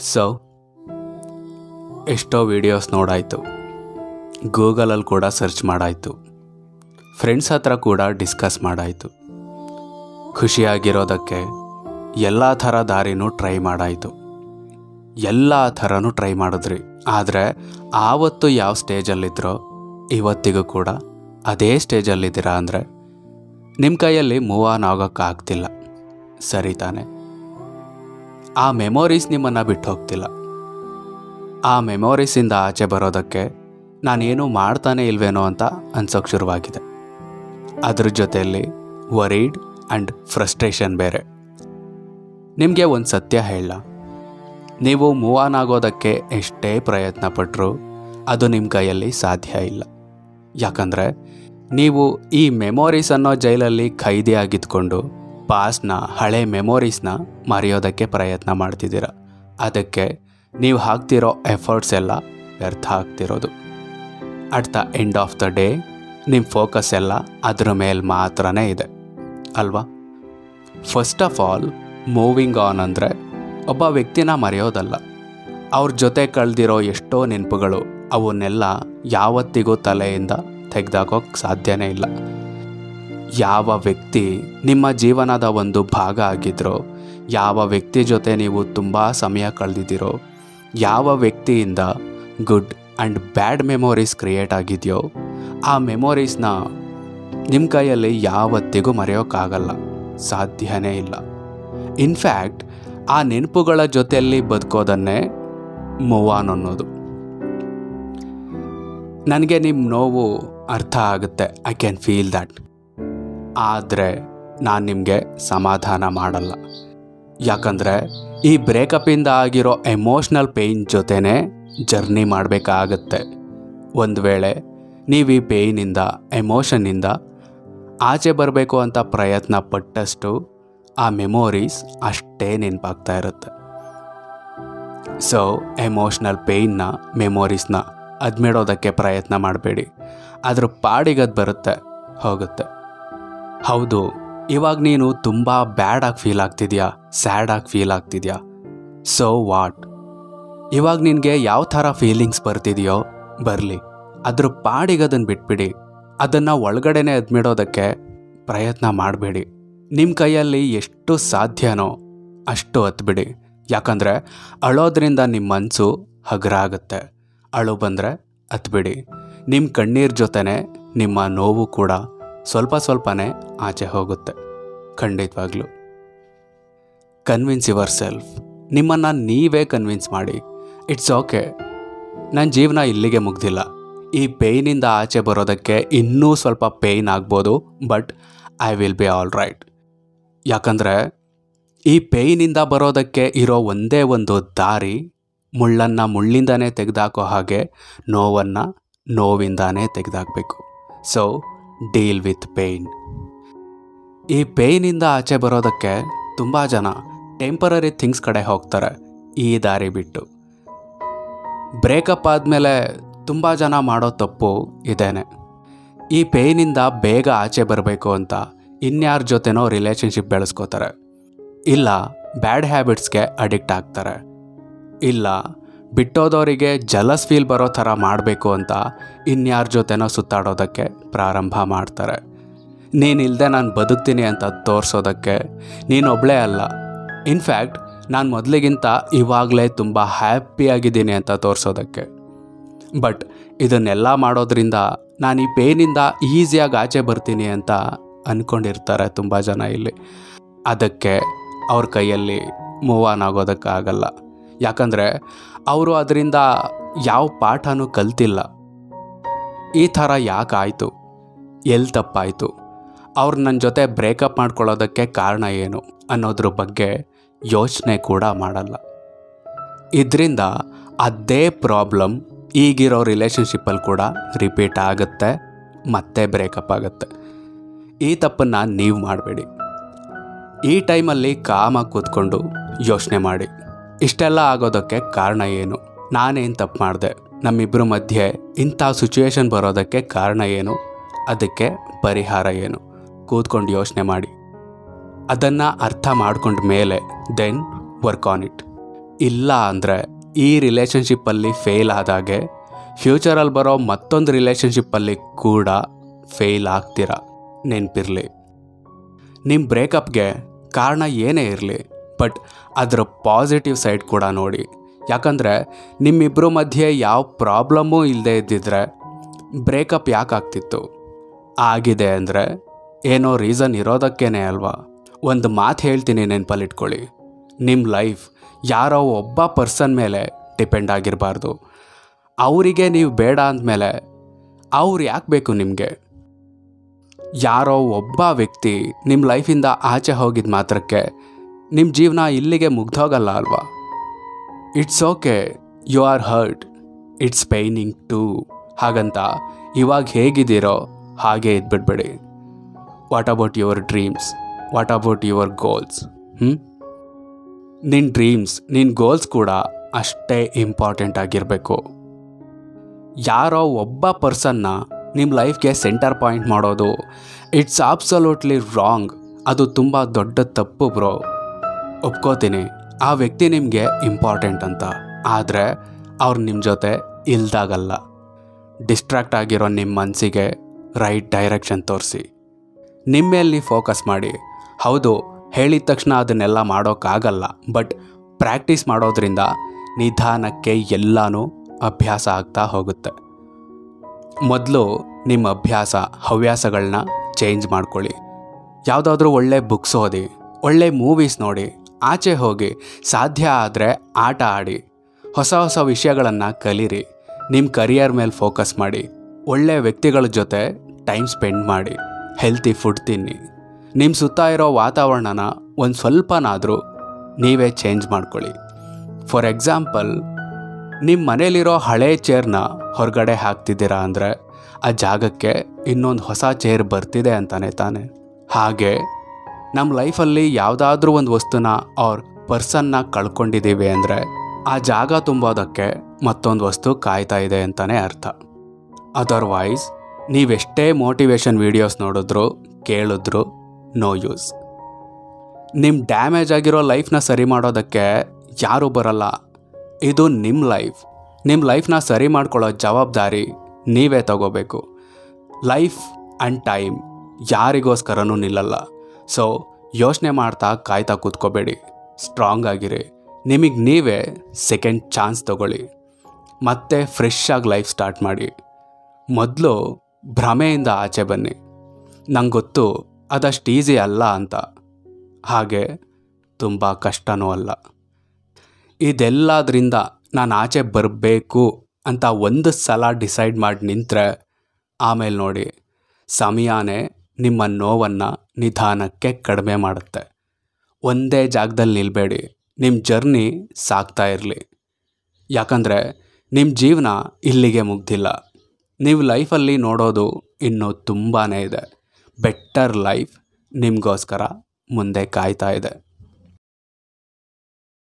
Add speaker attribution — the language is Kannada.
Speaker 1: ಸೊ ಎಷ್ಟೋ ವಿಡಿಯೋಸ್ ನೋಡಾಯಿತು ಗೂಗಲಲ್ಲಿ ಕೂಡ ಸರ್ಚ್ ಮಾಡಾಯಿತು ಫ್ರೆಂಡ್ಸ್ ಹತ್ರ ಕೂಡ ಡಿಸ್ಕಸ್ ಮಾಡಾಯಿತು ಖುಷಿಯಾಗಿರೋದಕ್ಕೆ ಎಲ್ಲ ಥರ ದಾರಿನೂ ಟ್ರೈ ಮಾಡಾಯಿತು ಎಲ್ಲ ಥರನೂ ಟ್ರೈ ಮಾಡಿದ್ರಿ ಆದರೆ ಆವತ್ತು ಯಾವ ಸ್ಟೇಜಲ್ಲಿದ್ದರೋ ಇವತ್ತಿಗೂ ಕೂಡ ಅದೇ ಸ್ಟೇಜಲ್ಲಿದ್ದೀರಾ ಅಂದರೆ ನಿಮ್ಮ ಕೈಯಲ್ಲಿ ಮೂವ್ ಆನ್ ಆಗೋಕ್ಕಾಗ್ತಿಲ್ಲ ಸರಿ ತಾನೆ ಆ ಮೆಮೊರೀಸ್ ನಿಮ್ಮನ್ನು ಬಿಟ್ಟು ಹೋಗ್ತಿಲ್ಲ ಆ ಮೆಮೊರೀಸಿಂದ ಆಚೆ ಬರೋದಕ್ಕೆ ನಾನೇನು ಮಾಡ್ತಾನೆ ಇಲ್ವೇನೋ ಅಂತ ಅನ್ಸೋಕೆ ಶುರುವಾಗಿದೆ ಅದ್ರ ಜೊತೆಯಲ್ಲಿ ವರೀಡ್ ಆ್ಯಂಡ್ ಫ್ರಸ್ಟ್ರೇಷನ್ ಬೇರೆ ನಿಮಗೆ ಒಂದು ಸತ್ಯ ಹೇಳ ನೀವು ಮೂವ್ ಆನ್ ಆಗೋದಕ್ಕೆ ಎಷ್ಟೇ ಪ್ರಯತ್ನ ಪಟ್ಟರು ಅದು ನಿಮ್ಮ ಕೈಯಲ್ಲಿ ಸಾಧ್ಯ ಇಲ್ಲ ಯಾಕಂದರೆ ನೀವು ಈ ಮೆಮೊರೀಸ್ ಅನ್ನೋ ಜೈಲಲ್ಲಿ ಖೈದಿಯಾಗಿದ್ಕೊಂಡು ಪಾಸ್ನ ಹಳೆ ಮೆಮೊರೀಸ್ನ ಮರೆಯೋದಕ್ಕೆ ಪ್ರಯತ್ನ ಮಾಡ್ತಿದ್ದೀರ ಅದಕ್ಕೆ ನೀವು ಹಾಕ್ತಿರೋ ಎಫರ್ಟ್ಸ್ ಎಲ್ಲ ವ್ಯರ್ಥ ಆಗ್ತಿರೋದು at the end of the day ನಿಮ್ಮ ಫೋಕಸ್ ಎಲ್ಲ ಅದ್ರ ಮೇಲೆ ಮಾತ್ರನೇ ಇದೆ ಅಲ್ವಾ first of all moving on ಅಂದರೆ ಒಬ್ಬ ವ್ಯಕ್ತಿನ ಮರೆಯೋದಲ್ಲ ಅವ್ರ ಜೊತೆ ಕಳೆದಿರೋ ಎಷ್ಟೋ ನೆನಪುಗಳು ಅವನ್ನೆಲ್ಲ ಯಾವತ್ತಿಗೂ ತಲೆಯಿಂದ ತೆಗೆದಾಕೋಕ್ಕೆ ಸಾಧ್ಯನೇ ಇಲ್ಲ ಯಾವ ವ್ಯಕ್ತಿ ನಿಮ್ಮ ಜೀವನದ ಒಂದು ಭಾಗ ಆಗಿದ್ರೋ ಯಾವ ವ್ಯಕ್ತಿ ಜೊತೆ ನೀವು ತುಂಬ ಸಮಯ ಕಳೆದಿದ್ದೀರೋ ಯಾವ ವ್ಯಕ್ತಿಯಿಂದ good and bad memories create ಆಗಿದೆಯೋ ಆ ಮೆಮೊರೀಸ್ನ ನಿಮ್ಮ ಕೈಯಲ್ಲಿ ಯಾವತ್ತಿಗೂ ಮರೆಯೋಕ್ಕಾಗಲ್ಲ ಸಾಧ್ಯನೇ ಇಲ್ಲ ಇನ್ಫ್ಯಾಕ್ಟ್ ಆ ನೆನಪುಗಳ ಜೊತೆಯಲ್ಲಿ ಬದುಕೋದನ್ನೇ ಮೂವ್ ಆನ್ ಅನ್ನೋದು ನನಗೆ ನಿಮ್ಮ ನೋವು ಅರ್ಥ ಆಗುತ್ತೆ ಐ ಕ್ಯಾನ್ ಫೀಲ್ ದ್ಯಾಟ್ ಆದರೆ ನಾನು ನಿಮಗೆ ಸಮಾಧಾನ ಮಾಡಲ್ಲ ಯಾಕಂದರೆ ಈ ಬ್ರೇಕಪ್ಪಿಂದ ಆಗಿರೋ ಎಮೋಷ್ನಲ್ ಪೇಯ್ನ್ ಜೊತೆನೇ ಜರ್ನಿ ಮಾಡಬೇಕಾಗತ್ತೆ ಒಂದು ವೇಳೆ ನೀವು ಈ ಪೇಯ್ನಿಂದ ಎಮೋಷನ್ನಿಂದ ಆಚೆ ಬರಬೇಕು ಅಂತ ಪ್ರಯತ್ನ ಪಟ್ಟಷ್ಟು ಆ ಮೆಮೊರೀಸ್ ಅಷ್ಟೇ ನೆನಪಾಗ್ತಾ ಇರುತ್ತೆ ಸೊ ಎಮೋಷ್ನಲ್ ಪೇಯ್ನ ಮೆಮೊರೀಸ್ನ ಅದ್ಮಿಡೋದಕ್ಕೆ ಪ್ರಯತ್ನ ಮಾಡಬೇಡಿ ಅದ್ರ ಪಾಡಿಗದು ಬರುತ್ತೆ ಹೋಗುತ್ತೆ ಹೌದು ಇವಾಗ ನೀನು ತುಂಬ ಬ್ಯಾಡಾಗಿ ಫೀಲ್ ಆಗ್ತಿದ್ಯಾ ಸ್ಯಾಡಾಗಿ ಫೀಲ್ ಆಗ್ತಿದ್ಯಾ ಸೊ ವಾಟ್ ಇವಾಗ ನಿನಗೆ ಯಾವ ಥರ ಫೀಲಿಂಗ್ಸ್ ಬರ್ತಿದೆಯೋ ಬರಲಿ ಅದ್ರ ಪಾಡಿಗದನ್ನು ಬಿಟ್ಬಿಡಿ ಅದನ್ನು ಒಳಗಡೆನೆ ಅದ್ಮಿಡೋದಕ್ಕೆ ಪ್ರಯತ್ನ ಮಾಡಬೇಡಿ ನಿಮ್ಮ ಕೈಯಲ್ಲಿ ಎಷ್ಟು ಸಾಧ್ಯನೋ ಅಷ್ಟು ಹತ್ಬಿಡಿ ಯಾಕಂದರೆ ಅಳೋದ್ರಿಂದ ನಿಮ್ಮ ಮನಸ್ಸು ಹಗುರ ಆಗುತ್ತೆ ಅಳು ಬಂದರೆ ಹತ್ಬಿಡಿ ನಿಮ್ಮ ಕಣ್ಣೀರ್ ಜೊತೆನೆ ನಿಮ್ಮ ನೋವು ಕೂಡ ಸ್ವಲ್ಪ ಸ್ವಲ್ಪನೇ ಆಚೆ ಹೋಗುತ್ತೆ ಖಂಡಿತವಾಗ್ಲೂ ಕನ್ವಿನ್ಸ್ ಯುವರ್ ಸೆಲ್ಫ್ ನಿಮ್ಮನ್ನು ನೀವೇ ಕನ್ವಿನ್ಸ್ ಮಾಡಿ ಇಟ್ಸ್ ಓಕೆ ನನ್ನ ಜೀವನ ಇಲ್ಲಿಗೆ ಮುಗ್ದಿಲ್ಲ ಈ ಪೇಯ್ನಿಂದ ಆಚೆ ಬರೋದಕ್ಕೆ ಇನ್ನೂ ಸ್ವಲ್ಪ ಪೇಯ್ನ್ ಆಗ್ಬೋದು but I will be all right ಯಾಕಂದರೆ ಈ ಪೇಯ್ನಿಂದ ಬರೋದಕ್ಕೆ ಇರೋ ಒಂದೇ ಒಂದು ದಾರಿ ಮುಳ್ಳನ್ನು ಮುಳ್ಳಿಂದನೇ ತೆಗೆದಾಕೋ ಹಾಗೆ ನೋವನ್ನು ನೋವಿಂದಾನೇ ತೆಗೆದಾಕಬೇಕು ಸೊ ಡೀಲ್ ವಿತ್ ಪೇಯ್ನ್ ಈ ಪೇಯ್ನಿಂದ ಆಚೆ ಬರೋದಕ್ಕೆ ತುಂಬ ಜನ ಟೆಂಪರರಿ ಥಿಂಗ್ಸ್ ಕಡೆ ಹೋಗ್ತಾರೆ ಈ ದಾರಿ ಬಿಟ್ಟು ಬ್ರೇಕಪ್ ಆದಮೇಲೆ ತುಂಬ ಜನ ಮಾಡೋ ತಪ್ಪು ಇದೇನೆ ಈ ಪೇಯ್ನಿಂದ ಬೇಗ ಆಚೆ ಬರಬೇಕು ಅಂತ ಇನ್ಯಾರ ಜೊತೆನೋ ರಿಲೇಷನ್ಶಿಪ್ ಬೆಳೆಸ್ಕೋತಾರೆ ಇಲ್ಲ ಬ್ಯಾಡ್ ಹ್ಯಾಬಿಟ್ಸ್ಗೆ ಅಡಿಕ್ಟ್ ಆಗ್ತಾರೆ ಇಲ್ಲ ಬಿಟ್ಟೋದವರಿಗೆ ಜಲಸ್ ಫೀಲ್ ಬರೋ ಥರ ಮಾಡಬೇಕು ಅಂತ ಇನ್ಯಾರ ಜೊತೆನೋ ಸುತ್ತಾಡೋದಕ್ಕೆ ಪ್ರಾರಂಭ ಮಾಡ್ತಾರೆ ನೀನಿಲ್ಲದೆ ನಾನು ಬದುಕ್ತೀನಿ ಅಂತ ತೋರಿಸೋದಕ್ಕೆ ನೀನೊಬ್ಬಳೇ ಅಲ್ಲ ಇನ್ಫ್ಯಾಕ್ಟ್ ನಾನು ಮೊದಲಿಗಿಂತ ಇವಾಗಲೇ ತುಂಬ ಹ್ಯಾಪಿಯಾಗಿದ್ದೀನಿ ಅಂತ ತೋರಿಸೋದಕ್ಕೆ ಬಟ್ ಇದನ್ನೆಲ್ಲ ಮಾಡೋದ್ರಿಂದ ನಾನು ಈ ಪೇನಿಂದ ಈಸಿಯಾಗಿ ಆಚೆ ಬರ್ತೀನಿ ಅಂತ ಅಂದ್ಕೊಂಡಿರ್ತಾರೆ ತುಂಬ ಜನ ಇಲ್ಲಿ ಅದಕ್ಕೆ ಅವ್ರ ಕೈಯಲ್ಲಿ ಮೂವ್ ಆನ್ ಆಗೋದಕ್ಕಾಗಲ್ಲ ಯಾಕಂದರೆ ಅವರು ಅದರಿಂದ ಯಾವ ಪಾಠನೂ ಕಲ್ತಿಲ್ಲ ಈ ಥರ ಯಾಕಾಯಿತು ಎಲ್ಲಿ ತಪ್ಪಾಯಿತು ಅವ್ರು ನನ್ನ ಜೊತೆ ಬ್ರೇಕಪ್ ಮಾಡ್ಕೊಳ್ಳೋದಕ್ಕೆ ಕಾರಣ ಏನು ಅನ್ನೋದ್ರ ಬಗ್ಗೆ ಯೋಚನೆ ಕೂಡ ಮಾಡಲ್ಲ ಇದರಿಂದ ಅದೇ ಪ್ರಾಬ್ಲಮ್ ಈಗಿರೋ ರಿಲೇಷನ್ಶಿಪ್ಪಲ್ಲಿ ಕೂಡ ರಿಪೀಟ್ ಆಗುತ್ತೆ ಮತ್ತೆ ಬ್ರೇಕಪ್ ಆಗುತ್ತೆ ಈ ತಪ್ಪನ್ನು ನೀವು ಮಾಡಬೇಡಿ ಈ ಟೈಮಲ್ಲಿ ಕಾಮಾಗಿ ಕೂತ್ಕೊಂಡು ಯೋಚನೆ ಮಾಡಿ ಇಷ್ಟೆಲ್ಲ ಆಗೋದಕ್ಕೆ ಕಾರಣ ಏನು ನಾನೇನು ತಪ್ಪು ಮಾಡಿದೆ ನಮ್ಮಿಬ್ಬರ ಮಧ್ಯೆ ಇಂಥ ಸಿಚುವೇಶನ್ ಬರೋದಕ್ಕೆ ಕಾರಣ ಏನು ಅದಕ್ಕೆ ಪರಿಹಾರ ಏನು ಕೂತ್ಕೊಂಡು ಯೋಚನೆ ಮಾಡಿ ಅದನ್ನು ಅರ್ಥ ಮಾಡ್ಕೊಂಡ ಮೇಲೆ ದೆನ್ ವರ್ಕ್ ಆನ್ ಇಟ್ ಇಲ್ಲ ಅಂದರೆ ಈ ರಿಲೇಷನ್ಶಿಪ್ಪಲ್ಲಿ ಫೇಲ್ ಆದಾಗೆ ಫ್ಯೂಚರಲ್ಲಿ ಬರೋ ಮತ್ತೊಂದು ರಿಲೇಷನ್ಶಿಪ್ಪಲ್ಲಿ ಕೂಡ ಫೇಲ್ ಆಗ್ತೀರ ನೆನಪಿರಲಿ ನಿಮ್ಮ ಬ್ರೇಕಪ್ಗೆ ಕಾರಣ ಏನೇ ಇರಲಿ ಬಟ್ ಅದರ ಪಾಸಿಟಿವ್ ಸೈಡ್ ಕೂಡ ನೋಡಿ ಯಾಕಂದರೆ ನಿಮ್ಮಿಬ್ಬರ ಮಧ್ಯೆ ಯಾವ ಪ್ರಾಬ್ಲಮ್ಮೂ ಇಲ್ಲದೆ ಇದ್ದಿದ್ರೆ ಬ್ರೇಕಪ್ ಯಾಕೆ ಆಗ್ತಿತ್ತು ಆಗಿದೆ ಅಂದರೆ ಏನೋ ರೀಸನ್ ಇರೋದಕ್ಕೇನೆ ಅಲ್ವಾ ಒಂದು ಮಾತು ಹೇಳ್ತೀನಿ ನೆನಪಲ್ಲಿಟ್ಕೊಳ್ಳಿ ನಿಮ್ಮ ಲೈಫ್ ಯಾರೋ ಒಬ್ಬ ಪರ್ಸನ್ ಮೇಲೆ ಡಿಪೆಂಡ್ ಆಗಿರಬಾರ್ದು ಅವರಿಗೆ ನೀವು ಬೇಡ ಅಂದಮೇಲೆ ಅವ್ರು ಯಾಕೆ ಬೇಕು ನಿಮಗೆ ಯಾರೋ ಒಬ್ಬ ವ್ಯಕ್ತಿ ನಿಮ್ಮ ಲೈಫಿಂದ ಆಚೆ ಹೋಗಿದ ಮಾತ್ರಕ್ಕೆ ನಿಮ್ಮ ಜೀವನ ಇಲ್ಲಿಗೆ ಮುಗ್ದೋಗಲ್ಲ ಅಲ್ವಾ it's okay you are hurt it's paining too ಹಾಗಂತ ಇವಾಗ ಹೇಗಿದ್ದೀರೋ ಹಾಗೆ ಇದ್ಬಿಡ್ಬೇಡಿ what about your dreams what about your goals ಹ್ಞೂ ನಿನ್ನ ಡ್ರೀಮ್ಸ್ ನಿನ್ನ ಗೋಲ್ಸ್ ಕೂಡ ಅಷ್ಟೇ ಇಂಪಾರ್ಟೆಂಟ್ ಆಗಿರಬೇಕು ಯಾರೋ ಒಬ್ಬ ಪರ್ಸನ್ನ ನಿಮ್ಮ ಲೈಫ್ಗೆ ಸೆಂಟರ್ ಪಾಯಿಂಟ್ ಮಾಡೋದು ಇಟ್ಸ್ ಆಬ್ಸಲ್ಯೂಟ್ಲಿ ರಾಂಗ್ ಅದು ತುಂಬ ದೊಡ್ಡ ತಪ್ಪು ಬ್ರೋ ಒಪ್ಕೋತೀನಿ ಆ ವ್ಯಕ್ತಿ ನಿಮಗೆ ಇಂಪಾರ್ಟೆಂಟ್ ಅಂತ ಆದರೆ ಅವ್ರು ನಿಮ್ಮ ಜೊತೆ ಇಲ್ದಾಗಲ್ಲ ಡಿಸ್ಟ್ರಾಕ್ಟ್ ಆಗಿರೋ ನಿಮ್ಮ ಮನಸ್ಸಿಗೆ ರೈಟ್ ಡೈರೆಕ್ಷನ್ ತೋರಿಸಿ ನಿಮ್ಮ ಮೇಲೆ ಫೋಕಸ್ ಮಾಡಿ ಹೌದು ಹೇಳಿದ ತಕ್ಷಣ ಅದನ್ನೆಲ್ಲ ಮಾಡೋಕ್ಕಾಗಲ್ಲ ಬಟ್ ಪ್ರಾಕ್ಟೀಸ್ ಮಾಡೋದ್ರಿಂದ ನಿಧಾನಕ್ಕೆ ಎಲ್ಲನೂ ಅಭ್ಯಾಸ ಆಗ್ತಾ ಹೋಗುತ್ತೆ ಮೊದಲು ನಿಮ್ಮ ಅಭ್ಯಾಸ ಹವ್ಯಾಸಗಳನ್ನ ಚೇಂಜ್ ಮಾಡ್ಕೊಳ್ಳಿ ಯಾವುದಾದ್ರೂ ಒಳ್ಳೆ ಬುಕ್ಸ್ ಓದಿ ಒಳ್ಳೆ ಮೂವೀಸ್ ನೋಡಿ ಆಚೆ ಹೋಗಿ ಸಾಧ್ಯ ಆದರೆ ಆಟ ಆಡಿ ಹೊಸ ಹೊಸ ವಿಷಯಗಳನ್ನು ಕಲೀರಿ ನಿಮ್ಮ ಕರಿಯರ್ ಮೇಲೆ ಫೋಕಸ್ ಮಾಡಿ ಒಳ್ಳೆಯ ವ್ಯಕ್ತಿಗಳ ಜೊತೆ ಟೈಮ್ ಸ್ಪೆಂಡ್ ಮಾಡಿ ಹೆಲ್ತಿ ಫುಡ್ ತಿನ್ನಿ ನಿಮ್ಮ ಸುತ್ತ ಇರೋ ವಾತಾವರಣನ ಒಂದು ಸ್ವಲ್ಪನಾದರೂ ನೀವೇ ಚೇಂಜ್ ಮಾಡ್ಕೊಳ್ಳಿ ಫಾರ್ ಎಕ್ಸಾಂಪಲ್ ನಿಮ್ಮ ಮನೇಲಿರೋ ಹಳೆ ಚೇರ್ನ ಹೊರಗಡೆ ಹಾಕ್ತಿದ್ದೀರಾ ಅಂದರೆ ಆ ಜಾಗಕ್ಕೆ ಇನ್ನೊಂದು ಹೊಸ ಚೇರ್ ಬರ್ತಿದೆ ಅಂತಾನೆ ತಾನೆ ಹಾಗೆ ನಮ್ಮ ಲೈಫಲ್ಲಿ ಯಾವುದಾದ್ರೂ ಒಂದು ವಸ್ತುನ ಅವ್ರ ಪರ್ಸನ್ನ ಕಳ್ಕೊಂಡಿದ್ದೀವಿ ಅಂದರೆ ಆ ಜಾಗ ತುಂಬೋದಕ್ಕೆ ಮತ್ತೊಂದು ವಸ್ತು ಕಾಯ್ತಾ ಇದೆ ಅಂತಲೇ ಅರ್ಥ ಅದರ್ವೈಸ್ ನೀವೆಷ್ಟೇ ಮೋಟಿವೇಶನ್ ವೀಡಿಯೋಸ್ ನೋಡಿದ್ರು ಕೇಳಿದ್ರು ನೋ ಯೂಸ್ ನಿಮ್ಮ ಡ್ಯಾಮೇಜ್ ಆಗಿರೋ ಲೈಫ್ನ ಸರಿ ಮಾಡೋದಕ್ಕೆ ಯಾರೂ ಬರಲ್ಲ ಇದು ನಿಮ್ಮ ಲೈಫ್ ನಿಮ್ಮ ಲೈಫ್ನ ಸರಿ ಮಾಡ್ಕೊಳ್ಳೋ ಜವಾಬ್ದಾರಿ ನೀವೇ ತಗೋಬೇಕು ಲೈಫ್ ಆ್ಯಂಡ್ ಟೈಮ್ ಯಾರಿಗೋಸ್ಕರನೂ ನಿಲ್ಲಲ್ಲ ಸೊ ಯೋಚನೆ ಮಾಡ್ತಾ ಕಾಯ್ತಾ ಕೂತ್ಕೋಬೇಡಿ ಸ್ಟ್ರಾಂಗ್ ಆಗಿರಿ ನಿಮಗೆ ನೀವೇ ಸೆಕೆಂಡ್ ಚಾನ್ಸ್ ತಗೊಳ್ಳಿ ಮತ್ತೆ ಫ್ರೆಶ್ ಆಗಿ ಲೈಫ್ ಸ್ಟಾರ್ಟ್ ಮಾಡಿ ಮೊದಲು ಭ್ರಮೆಯಿಂದ ಆಚೆ ಬನ್ನಿ ನಂಗೆ ಗೊತ್ತು ಅದಷ್ಟು ಈಸಿ ಅಲ್ಲ ಅಂತ ಹಾಗೆ ತುಂಬ ಕಷ್ಟನೂ ಅಲ್ಲ ಇದೆಲ್ಲದರಿಂದ ನಾನು ಆಚೆ ಬರಬೇಕು ಅಂತ ಒಂದು ಸಲ ಡಿಸೈಡ್ ಮಾಡಿ ನಿಂತರೆ ಆಮೇಲೆ ನೋಡಿ ಸಮಯನೇ ನಿಮ್ಮ ನೋವನ್ನು ನಿಧಾನಕ್ಕೆ ಕಡಿಮೆ ಮಾಡುತ್ತೆ ಒಂದೇ ಜಾಗದಲ್ಲಿ ನಿಲ್ಲಬೇಡಿ ನಿಮ್ಮ ಜರ್ನಿ ಸಾಗ್ತಾ ಇರಲಿ ಯಾಕಂದರೆ ನಿಮ್ಮ ಜೀವನ ಇಲ್ಲಿಗೆ ಮುಗ್ದಿಲ್ಲ ನೀವು ಲೈಫಲ್ಲಿ ನೋಡೋದು ಇನ್ನೂ ತುಂಬಾ ಇದೆ ಬೆಟ್ಟರ್ ಲೈಫ್ ನಿಮಗೋಸ್ಕರ ಮುಂದೆ ಕಾಯ್ತಾ ಇದೆ